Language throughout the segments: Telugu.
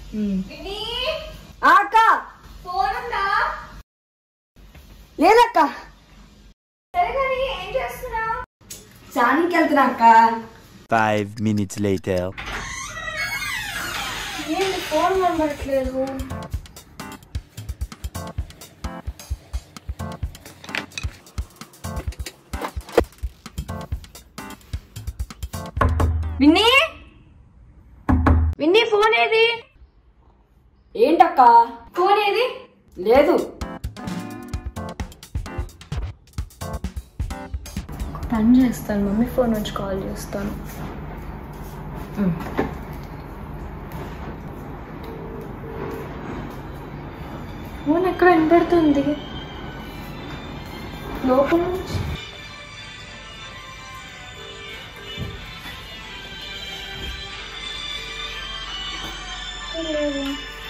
విని ఆ అక్క ఫోన్ ఉందా లేదక్క సరే కానీ ఏం చేస్తున్నావు చానికి వెళ్తున్నా అక్క Five minutes later. ఏంటి ఫోన్ కనబడట్లేదు విన్నీ విన్నీ ఫోన్ ఏది ఏంటక్క ఫోన్ ఏది లేదు పని చేస్తాను మమ్మీ ఫోన్ నుంచి కాల్ చేస్తాను ఫోన్ ఎక్కడ వినపడుతుంది లోపల నుంచి లేదు.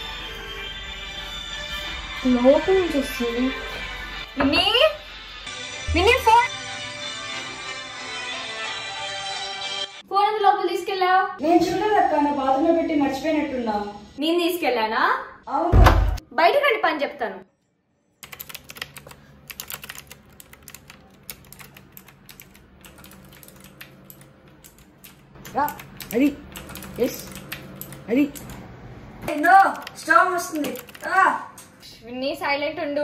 లోపల నుంచి వస్తుంది విన్నీ విన్నీ ఫోన్ ఫోన్ ఎందుకు లోపల తీసుకెళ్ళావు నేను చూడలేదక్క నా బాత్రూంలో పెట్టి మర్చిపోయినట్టున్నా నేను తీసుకెళ్ళానా అవును బయటకు రండి పని చెప్తాను రా అది ఎస్ అది ఏందో స్టవ్ వస్తుంది రా. విన్నీ సైలెంట్ ఉండు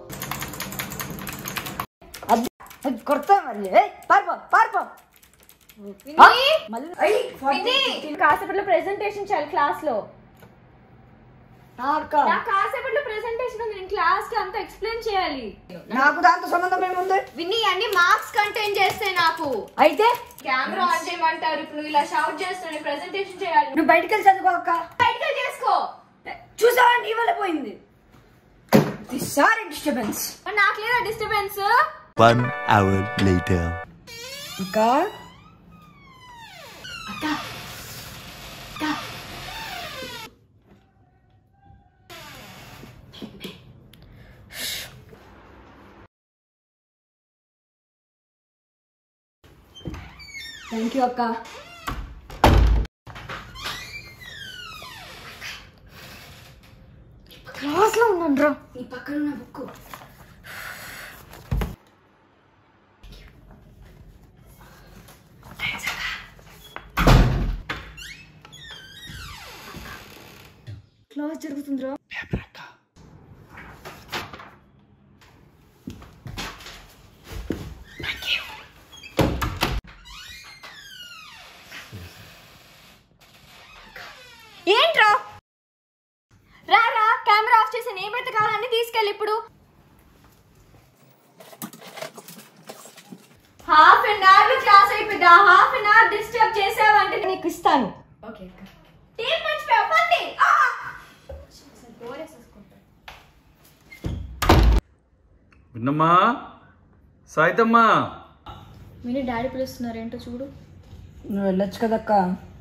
అది అది కొడతా మళ్ళీ ఏయ్, పారిపో పారిపో విన్నీ మళ్ళీ అయ్, విన్నీ కాసేపట్లో ప్రెజెంటేషన్ చేయాలి క్లాస్ లో ఆ అక్క నా కాసేపట్లో ప్రెజెంటేషన్ ఉంది నేను క్లాస్ కి అంతా ఎక్స్ప్లెయిన్ చేయాలి నాకు దాంతో సంబంధం ఏముంది విన్నీ అన్ని మార్క్స్ కంటైన్ చేస్తాయి నాకు అయితే కెమెరా ఆన్ చేయమంటారు ఇప్పుడు నువ్వు ఇలా షౌట్ చేస్తున్నావు ప్రెజెంటేషన్ చేయాలి నువ్వు బయటికి వెళ్ళి చదువుకో అక్క బయటకు చేసుకో చూసావా నీ వల్ల పోయింది సారీ డిస్టర్బెన్స్ మరి నాకు లేదా డిస్టర్బెన్స్ One hour later. అక్క థ్యాంక్ యూ అక్క క్లాస్ లో ఉన్నాను రా నీ పక్కన ఉన్న బుక్ క్లాస్ జరుగుతుందిరా ఏంట్రా రా రా కెమెరా ఆఫ్ చేసి ఏమైతే కావాలని తీసుకెళ్ళి ఇప్పుడు హాఫ్ అన్ అవర్ లో క్లాస్ అయిపోయింది ఆ హాఫ్ అన్ అవర్ డిస్టర్బ్ చేసావంటే నీకు ఇస్తాను ఓకే అక్క టీం మర్చిపోయావు పంది ఆ! విన్నమ్మా సాయితమ్మా విని డాడీ పిలుస్తున్నారు ఏంటో చూడు నువ్వు వెళ్ళొచ్చు కదక్క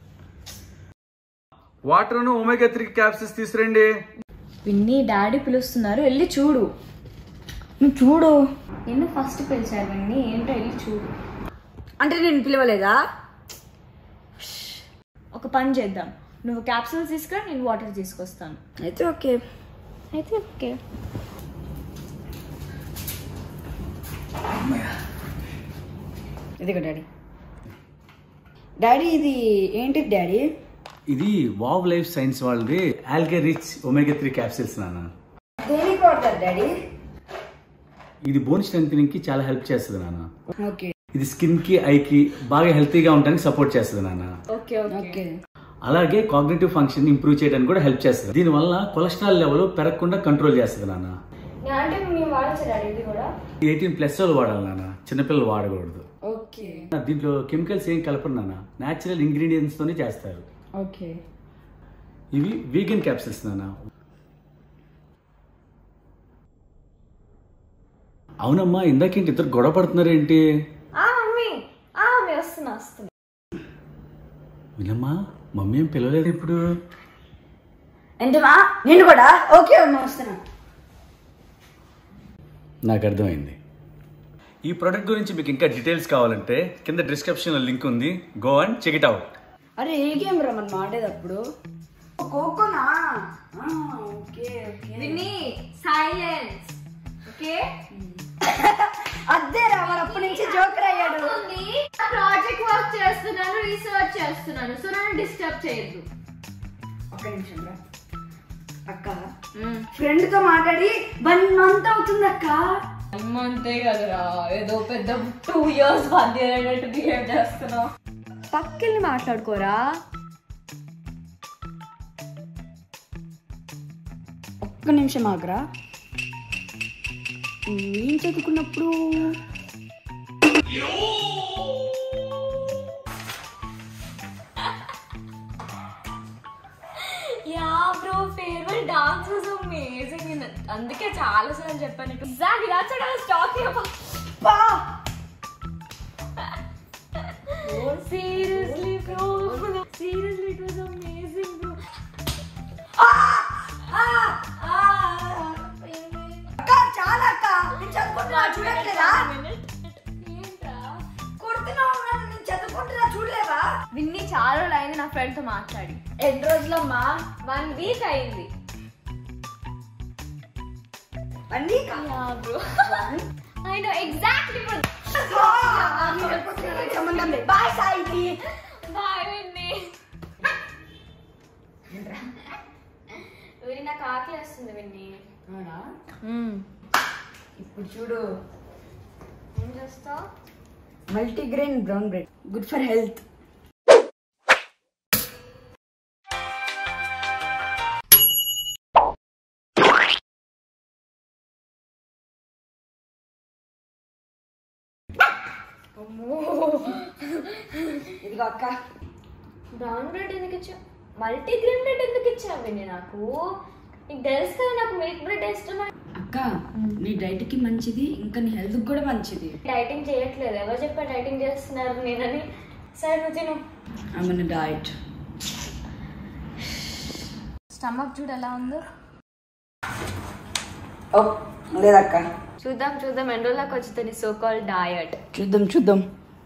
వాటర్ను ఒమేగా త్రీ క్యాప్సెస్ తీసురండి విన్ని డాడీ పిలుస్తున్నారు వెళ్ళి చూడు నువ్వు చూడు నిన్ను ఫస్ట్ పిలిచారు విన్ని ఏంటో వెళ్ళి చూడు అంటే నేను పిలవలేదా ఒక పని చేద్దాం నువ్వు క్యాప్సూల్స్ తీసుకురా నేను వాటర్ తీసుకొస్తాను అయితే ఓకే అయితే ఓకే ఇదిగో డాడీ డాడీ ఇది ఏంటి డాడీ ఇది వావ్ లైఫ్ సైన్స్ వాళ్ళది algae rich omega three capsules నాన్న దేనికి వాడతారు డాడీ ఇది బోన్ స్ట్రెంగ్ కి చాలా హెల్ప్ చేస్తుంది నాన్న ఓకే ఇది స్కిన్ కి ఐ కి బాగా హెల్తీగా ఉండడానికి సపోర్ట్ చేస్తుంది నాన్న ఓకే ఓకే అలాగే కాగ్నేటివ్ ఫంక్షన్ ఇంప్రూవ్ చేయడానికి కూడా హెల్ప్ చేస్తుంది దీని వల్ల కొలెస్ట్రాల్ లెవెల్ పెరగకుండా కంట్రోల్ చేస్తుంది నాన్న అంటే మేము వాడచ్చు డాడీ ఇది కూడా ఎయిటీన్ ప్లస్ వాళ్ళు వాడాలి నాన్న చిన్నపిల్లలు వాడకూడదు ఓకే దీంట్లో కెమికల్స్ ఏం కలపరు నాన్న న్యాచురల్ ఇంగ్రీడియంట్స్ తోనే చేస్తారు ఓకే ఇవి వీగన్ క్యాప్సిల్స్ నాన్న అవునమ్మా ఇందాకేంటి ఇద్దరు గొడవ పడుతున్నారు ఏంటి ఆ మమ్మీ ఆ మమ్మీ వస్తున్నా వస్తున్నా వినమ్మా మమ్మీ ఏం పిలవలేదు ఇప్పుడు ఎంతమా నేను కూడా ఓకే అమ్మా వస్తున్నా నాకు అర్థమైంది ఈ ప్రోడక్ట్ గురించి మీకు ఇంకా డీటెయిల్స్ కావాలంటే కింద డిస్క్రిప్షన్లో లింక్ ఉంది go and check it out అరే ఏ గేమ్ రా మనం ఆడేటప్పుడు కోకోనా ఆ, okay okay Vinni silence okay అదే రా మరి అప్పటి నుంచి జోకర్ అయ్యాడు ప్రాజెక్ట్ వర్క్ చేస్తున్నాను రీసెర్చ్ చేస్తున్నాను సో నన్ను డిస్టర్బ్ చేయొద్దు ఒక్క నిమిషం రా అక్క ఫ్రెండ్ తో మాట్లాడి వన్ మంత్ అవుతుంది అక్క అంతే కదరా ఏదో పెద్ద టూ ఇయర్స్ వన్ ఇయర్ అయినట్టు బిహేవ్ చేస్తున్నావు పక్కెళ్ళి మాట్లాడుకోరా ఒక్క నిమిషం ఆగరా ఏం చదువుకున్నప్పుడు yeah bro farewell dance was amazing అందుకే చాలా సార్లు చెప్పాను exact that's what I was talking about పా seriously bro seriously it was amazing bro అక్క చాలా అక్క నేను చదువుకుంటున్నా చూడట్లేదా కొడుతున్నావు నన్ను నేను చదువుకుంటున్నా చూడలేవా విన్ని చాలా రోజులు అయింది నా ఫ్రెండ్ తో మాట్లాడి ఎన్ని రోజులమ్మా వన్ వీక్ అయింది అన్నీ బ్రో ఐ నో ఎగ్జాక్ట్లీ సంబంధం లేదు బాయ్ సాయి బాయ్ విన్ని విన్ని నాకు ఆకలి వస్తుంది విన్ని అవునా ఇప్పుడు చూడు ఏం చేస్తావు multigrain brown bread good for health ఇదిగో అక్క బ్రౌన్ బ్రెడ్ ఎందుకు ఇచ్చావు మల్టీ గ్రీన్ బ్రెడ్ ఎందుకు ఇచ్చావు విన్ని నాకు నీకు తెలుసు కదా నాకు మిల్క్ బ్రెడ్ ఇష్టం అక్క నీ డైట్ కి మంచిది ఇంకా నీ హెల్త్ కూడా మంచిది డైటింగ్ చేయట్లేదు ఎవరు చెప్పారు డైటింగ్ చేస్తున్నారు నేనని సరే నువ్వు తిను ఐ డైట్ స్టమక్ చూడు ఎలా ఉందో ఓ లేదక్క చూద్దాం చూద్దాం ఎన్ని రోజులకు వచ్చింది సో కాల్ డయట్ చూద్దాం చూద్దాం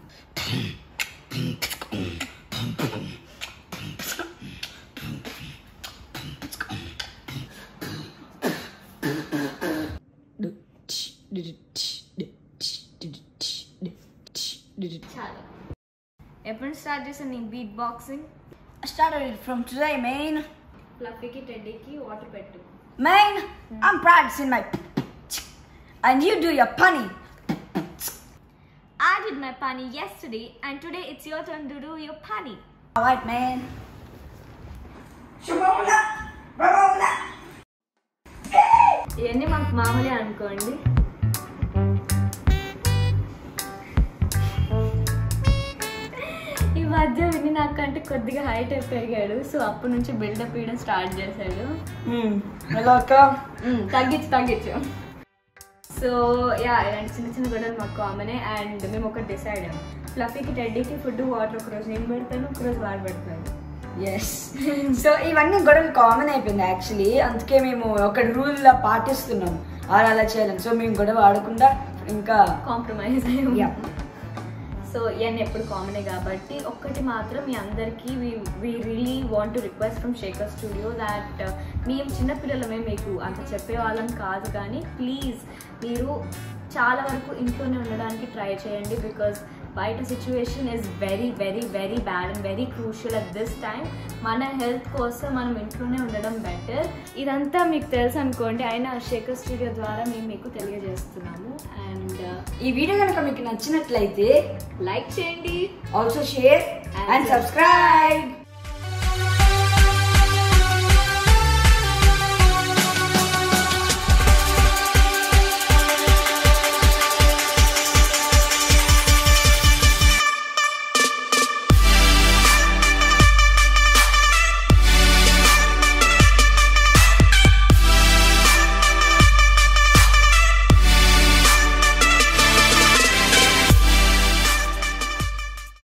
చాలా ఎప్పుడు స్టార్ట్ చేసాను నీ beatboxing started it from today, main. ఫ్లఫీకి టెడ్డీకి వాటర్ పెట్టు Main, I'm practicing my. And you do your punny. I did my punny yesterday and today it's your turn to do your punny. Alright, man. Shimona! Ramona! ఇవన్నీ మాకు మామూలే అనుకోండి ఈ మధ్య విని నాకంటే కొద్దిగా హైట్ పెరిగాడు సో అప్పటి నుంచి బిల్డప్ ఇవ్వడం స్టార్ట్ చేశాడు Hmm. Hello, Akka. మ్మ్, తగ్గించు తగ్గించు సో యా ఇలాంటి చిన్న చిన్న గొడవలు మాకు కామనే అండ్ మేము ఒకటి డిసైడ్ అయ్యాం ఫ్లఫీకి టెడ్డీకి ఫుడ్ వాటర్ ఒక రోజు నేను పెడతాను ఒక రోజు వాడు పెడతాను ఎస్ సో ఇవన్నీ గొడవలు కామన్ అయిపోయింది యాక్చువల్లీ అందుకే మేము ఒక రూల్ పాటిస్తున్నాం అలా అలా చేయాలని సో మేము గొడవ ఆడకుండా ఇంకా కాంప్రమైజ్ Yeah. అయ్యాము సో ఇవన్నీ ఎప్పుడు కామనే కాబట్టి ఒక్కటి మాత్రం మీ అందరికీ we really want to request from Shekhar studio that మేము చిన్నపిల్లలమే మీకు అంత చెప్పే వాళ్ళం కాదు కానీ ప్లీజ్ మీరు చాలా వరకు ఇంట్లోనే ఉండడానికి ట్రై చేయండి బికాజ్ బయట situation is very very very bad and very crucial at this time మన హెల్త్ కోసం మనం ఇంట్లోనే ఉండడం బెటర్ ఇదంతా మీకు తెలుసు అనుకోండి అయినా శేఖర్ స్టూడియో ద్వారా మేము మీకు తెలియజేస్తున్నాము అండ్ ఈ వీడియో కనుక మీకు నచ్చినట్లయితే లైక్ చేయండి ఆల్సో షేర్ అండ్ సబ్స్క్రైబ్